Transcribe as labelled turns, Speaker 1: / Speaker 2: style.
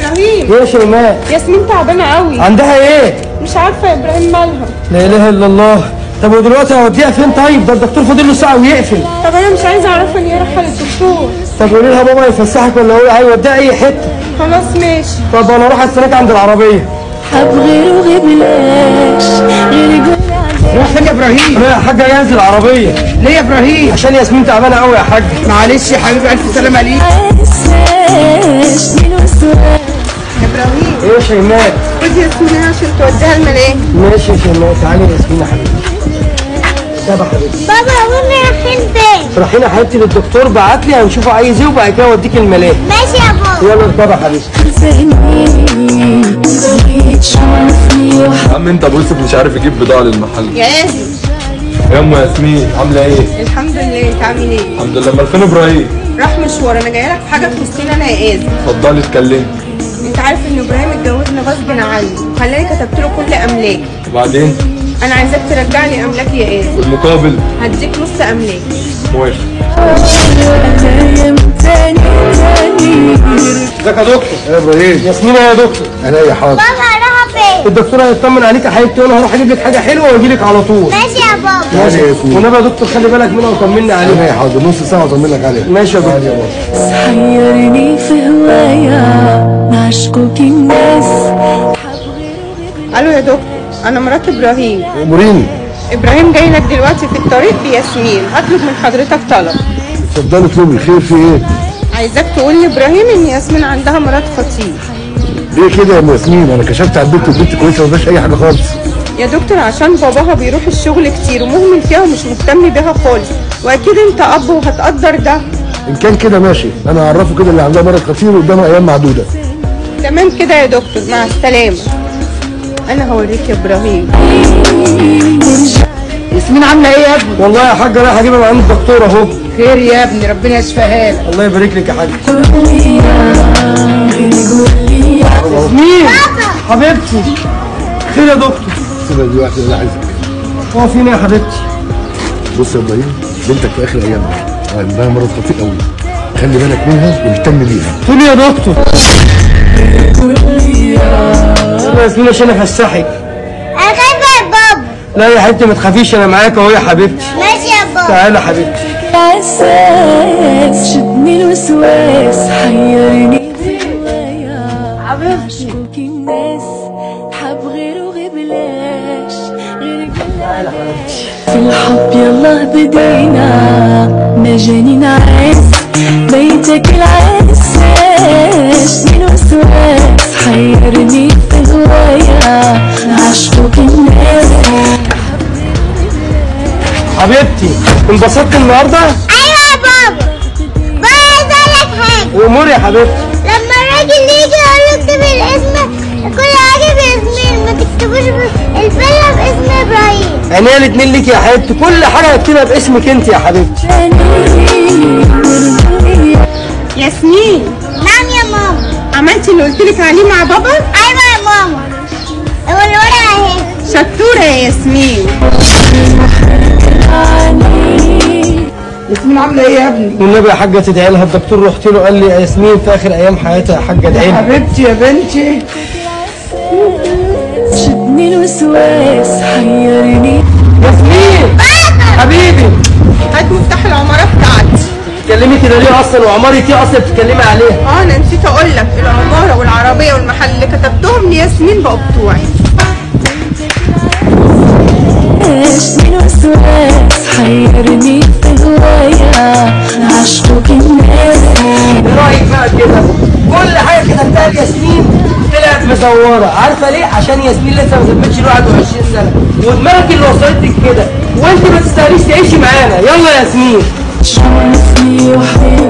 Speaker 1: ابراهيم
Speaker 2: ايه يا شيماء
Speaker 1: ياسمين تعبانه قوي
Speaker 2: عندها ايه
Speaker 1: مش عارفه يا ابراهيم مالها
Speaker 2: لا اله الا الله طب ودلوقتي هوديها فين طيب ده الدكتور فاضل له ساعه ويقفل
Speaker 1: طب انا مش عايزه اعرفها ان هي رايحه للدكتور
Speaker 2: طب قولي لها بابا يفسحك ولا هو هيوديها اي حته
Speaker 1: خلاص ماشي
Speaker 2: طب انا اروح استناك عند العربيه
Speaker 3: حب غيره غبلاش غير يقول
Speaker 2: رايح فين يا ابراهيم رايح يا حاجه جاهز العربيه ليه يا ابراهيم عشان ياسمين تعبانه قوي يا حاج معلش يا حبيبي الف سلامه ليك
Speaker 3: عساش من وسواس
Speaker 1: يا ابراهيم
Speaker 2: ايه يا شيماء
Speaker 1: خدي ياسمين عشان توديها الملاهي
Speaker 2: ماشي يا شيماء تعالي يا ياسمين يا حبيبتي يا حبيبتي
Speaker 4: بابا قولي رايحين فين؟
Speaker 2: رايحين يا حبيبتي للدكتور بعت لي هنشوفه عايز ايه وبعد كده اوديك الملاهي
Speaker 4: ماشي يا بابا
Speaker 2: يلا اركبي يا حبيبتي
Speaker 3: فهمني بغيت تشوفني
Speaker 5: يا عم انت ابو يوسف مش عارف يجيب بضاعه للمحل
Speaker 1: يا ادم
Speaker 5: يا ام ياسمين عامله ايه
Speaker 1: الحمد لله انت عامل ايه
Speaker 5: الحمد لله امال فين ابراهيم
Speaker 1: راح مشوار انا جايه لك في حاجه تخصني انا يا ادم
Speaker 5: اتفضلي اتكلمي
Speaker 1: انت عارف ان ابراهيم اتجوزني غصب عني وخلاني كتبت له كل املاكي
Speaker 5: وبعدين
Speaker 1: انا عايزاك ترجع لي املاكي يا ادم
Speaker 5: والمقابل
Speaker 1: هديك نص املاكي
Speaker 5: موافق
Speaker 3: ايام تاني تاني
Speaker 2: ازيك يا دكتور
Speaker 6: يا ابراهيم
Speaker 2: ياسمين يا دكتور
Speaker 6: انا يا حاضر
Speaker 4: بابا رايحة فين؟
Speaker 2: الدكتور هيطمن عليك يا حبيبتي وانا هروح اجيب لك حاجه حلوه واجي لك على طول
Speaker 4: ماشي يا بابا
Speaker 6: ماشي يا ياسمين
Speaker 2: والنبي يا دكتور خلي بالك منها وطمني
Speaker 6: انا
Speaker 2: عليها
Speaker 6: يا حاضر نص ساعه اطمن لك عليها
Speaker 2: ماشي يا
Speaker 6: تعال
Speaker 2: دكتور
Speaker 6: يا بابا
Speaker 3: حيرني في هوايا نعشقك الناس
Speaker 1: الو يا دكتور انا مرات ابراهيم
Speaker 6: اموريني
Speaker 1: ابراهيم جاي لك دلوقتي في الطريق بياسمين هطلب من حضرتك طلب
Speaker 6: اتفضلي اطلبي خير في ايه؟
Speaker 1: عايزاك تقول لابراهيم ان ياسمين عندها مرض خطير
Speaker 6: ليه كده يا ام ياسمين انا كشفت على البنت البنت كويسه ما فيهاش اي حاجه خالص
Speaker 1: يا دكتور عشان باباها بيروح الشغل كتير ومهمل فيها ومش مهتم بيها خالص واكيد انت اب وهتقدر ده
Speaker 6: ان كان كده ماشي انا هعرفه كده اللي عندها مرض خطير قدامها ايام معدوده
Speaker 1: تمام كده يا دكتور مع السلامه انا هوريك يا ابراهيم
Speaker 2: ياسمين عامله ايه يا ابني والله يا حاج رايح اجيبها من عند الدكتور اهو خير يا ابني ربنا يشفيها لك الله يبارك لك يا حاج ياسمين حبيبتي خير يا دكتور
Speaker 6: سيبها دي واحده اللي عايزك
Speaker 2: هو فين يا حبيبتي
Speaker 6: بص يا ابراهيم بنتك في اخر ايامها وعندها مرض خطير قوي خلي بالك منها واهتم بيها
Speaker 2: تقول يا دكتور يلا يا ياسمين عشان افسحك
Speaker 4: انا خايفة يا بابا
Speaker 2: لا يا حبيبتي ما تخافيش انا معاك اهو يا حبيبتي
Speaker 4: ماشي يا بابا
Speaker 2: تعالى يا حبيبتي
Speaker 3: العساس شدني الوسواس حيرني في هوايا عشقك الناس حب غيره غبلاش غير في الحب يلا بدينا مجانين عز بيتك العساس شدني الوسواس حيرني في هوايا عشقك الناس
Speaker 2: حبيبتي انبسطت النهارده
Speaker 4: ايوه يا بابا بابا عايز اقول لك حاجة
Speaker 2: وامور يا حبيبتي
Speaker 4: لما الراجل يجي يقول له اكتب الاسم كل حاجة باسمين ما تكتبوش ب- الفيلا باسم ابراهيم
Speaker 2: عينيا الاتنين ليك يا حبيبتي كل حاجه هكتبها باسمك انت يا حبيبتي
Speaker 1: ياسمين
Speaker 4: نعم يا ماما
Speaker 1: عملتي اللي قلت لك عليه مع بابا
Speaker 4: ايوه يا ماما والورقة اهي
Speaker 1: شطوره يا ياسمين
Speaker 2: ياسمين عامله ايه يا ابني والنبي يا حاجه تدعي لها الدكتور رحت له قال لي يا ياسمين في اخر ايام حياتها يا حاجه ادعي لها حبيبتي يا بنتي
Speaker 3: شدني الوسواس حيرني
Speaker 2: ياسمين حبيبي
Speaker 1: هات مفتاح العماره بتاعتي
Speaker 2: تكلمي كده ليه اصلا وعمارة ايه اصلا بتتكلمي عليها
Speaker 1: اه انا نسيت اقول لك العماره والعربيه والمحل اللي كتبتهم لياسمين بقوا بتوعي
Speaker 3: شدني الوسواس حيرني في هوايا عشقك الناس
Speaker 2: ايه رايك بقى كده كل حاجه كتبتها لياسمين طلعت مزوره عارفه ليه عشان ياسمين لسه ما تمتش ال 21 سنه ودماغك اللي وصلتك كده وانت ما تستاهليش تعيشي معانا يلا يا ياسمين
Speaker 3: شوفني وحدي